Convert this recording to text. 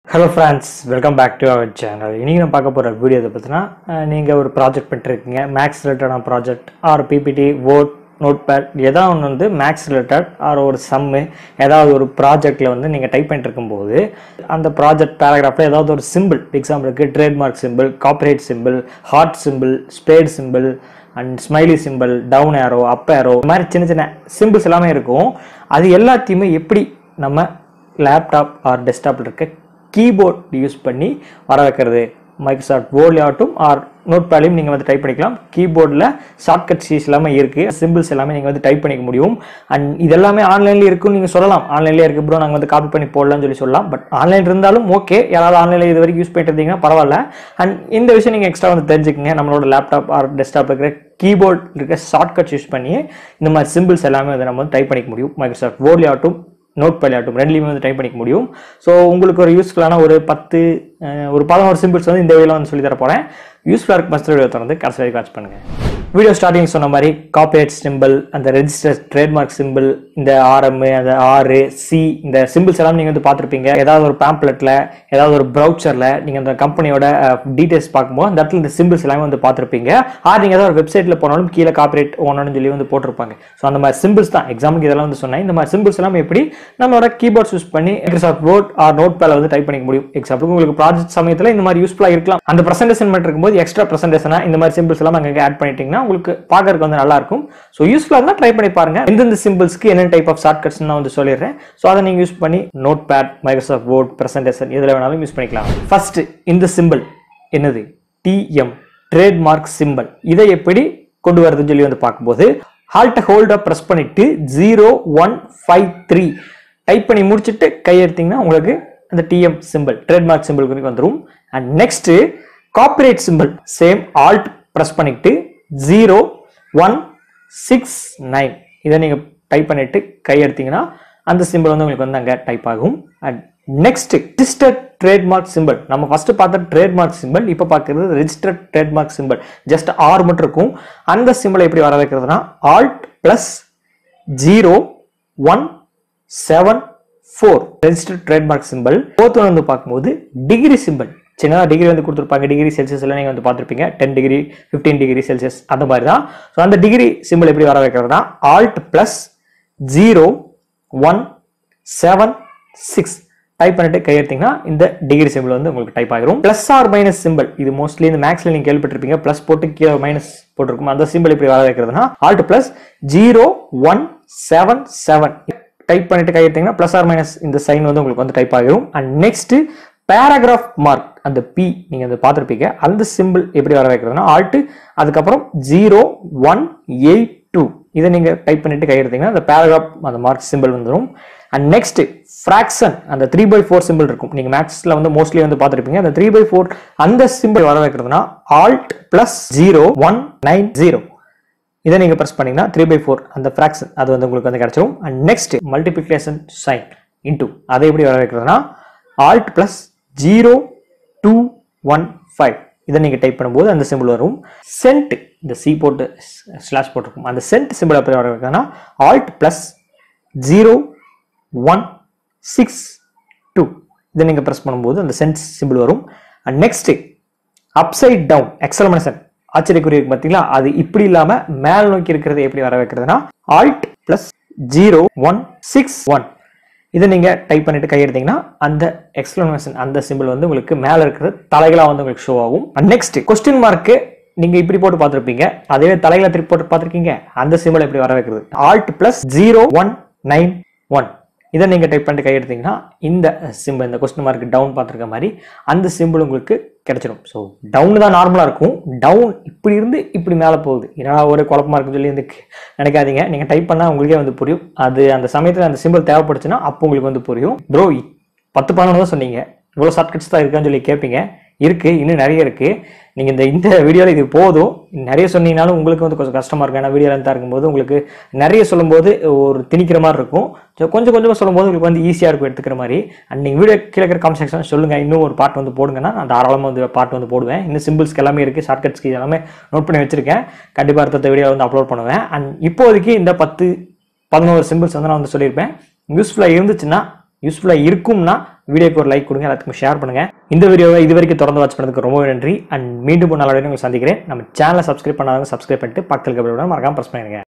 hello friends welcome back to our channel இன்றைக்கி நான் பார்க்க போகிற வீடியோ இதை பற்றினா நீங்கள் ஒரு ப்ராஜெக்ட் பண்ணிட்டுருக்கீங்க மேக்ஸ் ரிலேட்டடான project or PPT word note pad ஏதாவது ஒன்று வந்து மேக்ஸ் ரிலேட்டட் ஆர் ஒரு சம்மு ஏதாவது ஒரு ப்ராஜெக்டில் வந்து நீங்கள் டைப் பண்ணிட்டு இருக்கும்போது அந்த ப்ராஜெக்ட் பேராகிராஃபில் ஏதாவது ஒரு சிம்பிள் எக்ஸாம்பிளுக்கு trademark symbol copyright symbol heart symbol spade symbol and smiley symbol down arrow up arrow இந்த மாதிரி சின்ன சின்ன சிம்பிள்ஸ் எல்லாமே இருக்கும் அது எல்லாத்தையுமே எப்படி நம்ம லேப்டாப் ஆர் டெஸ்க்டாப்பில் இருக்க கீபோர்ட் யூஸ் பண்ணி வர வைக்கிறது மைக்ரோசாஃப்ட் வேர்ட்ல ஆகட்டும் ஆர் நோட் பேட்லையும் நீங்கள் வந்து டைப் பண்ணிக்கலாம் கீபோர்டில் ஷார்ட்கட் கீஸ் எல்லாமே இருக்குது சிம்பிள்ஸ் எல்லாமே நீங்கள் வந்து டைப் பண்ணிக்க முடியும் அண்ட் இது எல்லாமே ஆன்லைன்லேயே இருக்குன்னு நீங்கள் சொல்லலாம் ஆன்லைன்லேயே இருக்குது ப்ரோ நாங்கள் வந்து காப்பி பண்ணி போடலாம்னு சொல்லி சொல்லலாம் பட் ஆன்லைன் இருந்தாலும் ஓகே யாராவது ஆன்லைனில் இது வரைக்கும் யூஸ் பண்ணிட்டு இருந்தீங்கன்னா பரவாயில்ல அண்ட் இந்த விஷயம் நீங்கள் எக்ஸ்ட்ரா வந்து தெரிஞ்சுக்கங்க நம்மளோட லேப்டாப் ஆர் டெஸ்க்டாப் இருக்கிற கீபோர்ட் இருக்க ஷார்ட்கட்ஸ் யூஸ் பண்ணி இந்த மாதிரி சிம்பிள்ஸ் எல்லாமே வந்து நம்ம வந்து டைப் பண்ணிக்க முடியும் மைக்ரோசாஃப்ட் வேர்ட்ல ஆகட்டும் நோட் ஆகட்டும் ரெண்டுலையுமே வந்து டைப் பண்ணிக்க முடியும் ஸோ உங்களுக்கு ஒரு யூஸ்ஃபுல்லான ஒரு பத்து அஹ், ஒரு பதினோரு சிம்பிள்ஸ் வந்து இந்த வீடியோவில் வந்து சொல்லி தர போகிறேன் யூஸ்ஃபுல்லாக இருக்கு மஸ்டர் வீடியோ தொடர்ந்து கடைசி வரைக்கும் வாட்ச் பண்ணுங்கள் வீடியோ ஸ்டார்டிங் சொன்ன மாதிரி காப்பரேட் சிம்பிள் அந்த ரெஜிஸ்டர் ட்ரேட்மார்க் சிம்பிள் இந்த ஆர்எம் அந்த ஆறு சி இந்த சிம்பிள்ஸ் எல்லாம் நீங்கள் வந்து பார்த்துருப்பீங்க ஏதாவது ஒரு பேம்ப்ளெட்டில் ஏதாவது ஒரு ப்ரௌச்சரில் நீங்கள் அந்த கம்பெனியோட டீடைல்ஸ் பார்க்கும்போது அந்த இடத்துல இந்த சிம்பிள்ஸ் எல்லாமே வந்து பார்த்துருப்பீங்க ஆர் நீங்கள் ஏதாவது ஒரு வெப்சைட்டில் போனாலும் கீழே காப்பரேட் ஒன்னு சொல்லி வந்து போட்டிருப்பாங்க ஸோ அந்த மாதிரி சிம்பிள்ஸ் தான் எக்ஸாமுக்கு இதெல்லாம் வந்து சொன்னேன் இந்த மாதிரி சிம்பிள்ஸ் எல்லாம் எப்படி நம்மளோட கீபோர்ட்ஸ் யூஸ் பண்ணி மைக்ரோசாஃப்ட் வேர்ட் ஆர் நோட் பேல வந்து டைப் பண்ணிக்க முடியும் எக்ஸாம்பிளுக்கு உங்களுக்கு ப்ராஜெக்ட் சமயத்தில் இந்த மாதிரி யூஸ்ஃபுல்லாக இருக்கலாம் அந்த ப்ரெசன்டேஷன் பண்ணிட்டு இருக்கும்போது எக்ஸ்ட்ரா ப்ரெசன்டேஷனாக இந்த மாதிரி சிம்பிள்ஸ் எல்லாம் அங்கே ஆட் பண்ணிட்டீங்கன்னா உங்களுக்கு பார்க்கறதுக்கு வந்து நல்லா இருக்கும் ஸோ யூஸ்ஃபுல்லாக இருந்தால் ட்ரை பண்ணி பாருங்க எந்தெந்த சிம்பிள்ஸ்க்கு என்ன டைப் ஆஃப் ஷார்ட்கட்ஸ் நான் வந்து சொல்லிடுறேன் ஸோ அதை நீங்கள் யூஸ் பண்ணி note pad Microsoft Word presentation இதில் வேணாலும் யூஸ் பண்ணிக்கலாம் ஃபர்ஸ்ட் இந்த சிம்பிள் என்னது டிஎம் ட்ரேட்மார்க் சிம்பிள் இதை எப்படி கொண்டு வரதுன்னு சொல்லி வந்து பார்க்கும்போது ஹால்ட்டை ஹோல்டை ப்ரெஸ் பண்ணிட்டு zero one five three type பண்ணி முடிச்சுட்டு கையெடுத்தீங்கன்னா உங்களுக்கு அந்த டிஎம் சிம்பிள் ட்ரேட்மார்க் சிம்பிள் குறித்து வந்துடும் and next copyright symbol same alt press பண்ணிட்டு ஜீரோ ஒன் சிக்ஸ் நைன் இதை நீங்கள் டைப் பண்ணிட்டு கையெடுத்தீங்கன்னா அந்த சிம்பிள் வந்து உங்களுக்கு வந்து அங்கே டைப் ஆகும் and next registered trademark symbol நம்ம ஃபர்ஸ்ட் பார்த்த ட்ரேட்மார்க் சிம்பிள் இப்போ பார்க்கறது registered trademark symbol just R மட்டும் இருக்கும் அந்த சிம்பிளை எப்படி வர வைக்கிறதுனா alt plus zero one seven four registered trademark symbol போர்த் வந்து பார்க்கும்போது டிகிரி சிம்பிள் சின்னதாக டிகிரி வந்து கொடுத்துருப்பாங்க டிகிரி செல்சியஸ் எல்லாம் நீங்கள் வந்து பார்த்துருப்பீங்க ten degree fifteen degree Celsius அந்த மாதிரி தான் ஸோ அந்த டிகிரி சிம்பிள் எப்படி வர வைக்கிறதுனா alt plus zero one seven six type பண்ணிட்டு கையெடுத்தீங்கன்னா இந்த டிகிரி சிம்பிள் வந்து உங்களுக்கு டைப் ஆகிரும் பிளஸ் ஆர் மைனஸ் சிம்பிள் இது மோஸ்ட்லி இந்த மேக்ஸ்ல நீங்க கேள்விப்பட்டிருப்பீங்க பிளஸ் போட்டு கீழே மைனஸ் போட்டிருக்கும் அந்த சிம்பிள் இப்படி வர வைக்கிறதுனா alt plus zero one seven seven type பண்ணிட்டு கையெடுத்தீங்கன்னா பிளஸ் ஆர் மைனஸ் இந்த சைன் வந்து உங்களுக்கு வந்து டைப் ஆகிரும் அண்ட் நெக்ஸ்ட் பேராகிராஃப் மார்க் அந்த பி நீங்க வந்து பார்த்துருப்பீங்க அந்த சிம்பிள் எப்படி வர வைக்கிறதுனா ஆல்ட் அதுக்கப்புறம் ஜீரோ ஒன் எயிட் டூ இதை நீங்க டைப் பண்ணிட்டு கையெடுத்தீங்கன்னா அந்த பேராகிராஃப் அந்த மார்க் சிம்பிள் வந்துடும் அண்ட் நெக்ஸ்ட் ஃப்ராக்ஷன் அந்த த்ரீ பை ஃபோர் சிம்பிள் இருக்கும் நீங்க மேக்ஸ்ல வந்து மோஸ்ட்லி வந்து பார்த்துருப்பீங்க அந்த த்ரீ பை ஃபோர் அந்த சிம்பிள் வர வைக்கிறதுனா alt plus zero one nine zero இதை நீங்க பிரஸ் பண்ணீங்கன்னா த்ரீ பை ஃபோர் அந்த ஃப்ராக்ஷன் அது வந்து உங்களுக்கு வந்து கிடைச்சிரும் and next multiplication sign into அதை எப்படி வர வைக்கிறதுனா alt plus zero two one five இதை நீங்கள் டைப் பண்ணும்போது அந்த சிம்பிள் வரும் சென்ட் இந்த சி போட்டு ஸ்லாஷ் போட்டிருக்கும் அந்த சென்ட் சிம்பிள் எப்படி வர வைக்கிறதுனா alt plus zero one six two இதை நீங்கள் ப்ரெஸ் பண்ணும்போது அந்த சென்ட் சிம்பிள் வரும் and next upside down exclamation ஆச்சரியக்குரிய இருக்கு பார்த்தீங்களா அது இப்படி இல்லாம மேல் நோக்கி இருக்கிறது எப்படி வர வைக்கிறதுனா alt plus zero one six one இதை நீங்க டைப் பண்ணிட்டு கையெடுத்தீங்கன்னா அந்த எக்ஸ்பிளனேஷன் அந்த சிம்பிள் வந்து உங்களுக்கு மேல இருக்கிறது தலைகளா வந்து உங்களுக்கு ஷோ ஆகும் நெக்ஸ்ட் கொஸ்டின் மார்க்கு நீங்க இப்படி போட்டு பார்த்திருப்பீங்க அதே தலைகளை திருப்பி போட்டு பார்த்திருக்கீங்க அந்த சிம்பிள் எப்படி வர வைக்கிறது alt plus zero one nine one இதை நீங்கள் டைப் பண்ணிட்டு கையெடுத்தீங்கன்னா இந்த சிம்பிள் இந்த கொஸ்டின் மார்க் டவுன் பார்த்துருக்க மாதிரி அந்த சிம்பிள் உங்களுக்கு கிடைச்சிடும் ஸோ டவுன் தான் நார்மலாக இருக்கும் டவுன் இப்படி இருந்து இப்படி மேலே போகுது ஏன்னா ஒரு குழப்பமா இருக்குன்னு சொல்லி வந்து நினைக்காதீங்க நீங்கள் டைப் பண்ணால் உங்களுக்கே வந்து புரியும் அது அந்த சமயத்தில் அந்த சிம்பிள் தேவைப்படுச்சுன்னா அப்போ உங்களுக்கு வந்து புரியும் ப்ரோ பத்து பதினொன்று தான் சொன்னீங்க இவ்வளோ ஷார்ட்கட்ஸ் தான் இருக்கான்னு சொல்லி கேட்பீங்க இருக்கு இன்னும் நிறைய இருக்கு நீங்க இந்த இந்த வீடியோவில் இது போதும் நிறைய சொன்னீங்கனாலும் உங்களுக்கு வந்து கொஞ்சம் கஷ்டமா இருக்கும் ஏன்னா வீடியோ லென்த்தாக இருக்கும்போது உங்களுக்கு நிறைய சொல்லும்போது ஒரு திணிக்கிற மாதிரி இருக்கும் ஸோ கொஞ்சம் கொஞ்சமாக சொல்லும்போது உங்களுக்கு வந்து ஈஸியாக இருக்கும் எடுத்துக்கிற மாதிரி அண்ட் நீங்கள் வீடியோ கீழே இருக்கிற காமெண்ட் செக்ஷன் சொல்லுங்க இன்னும் ஒரு பாட்டு வந்து போடுங்கன்னா நான் தாராளமாக வந்து பாட்டு வந்து போடுவேன் இன்னும் சிம்பிள்ஸ்க்கு எல்லாமே இருக்கு ஷார்ட்கட்ஸ்க்கு எல்லாமே நோட் பண்ணி வச்சிருக்கேன் கண்டிப்பாக அடுத்த வீடியோ வந்து அப்லோட் பண்ணுவேன் அண்ட் இப்போதைக்கு இந்த பத்து பதினோரு சிம்பிள்ஸ் வந்து நான் வந்து சொல்லியிருப்பேன் யூஸ்ஃபுல்லாக இருந்துச்சுன்னா யூஸ்ஃபுல்லாக இருக்கும்னா வீடியோக்கு ஒரு லைக் கொடுங்க எல்லாத்துக்கும் ஷேர் பண்ணுங்க இந்த வீடியோவை இது வரைக்கும் தொடர்ந்து வாட்ச் பண்ணதுக்கு ரொம்ப நன்றி அண்ட் மீண்டும் ஒரு நாள் உங்களை சந்திக்கிறேன் நம்ம சேனலை சப்ஸ்கிரைப் பண்ணாதவங்க சப்ஸ்கிரைப் பண்ணிட்டு பக்கத்தில் மறக்காம ப்ரெஸ் பண்ணுங்க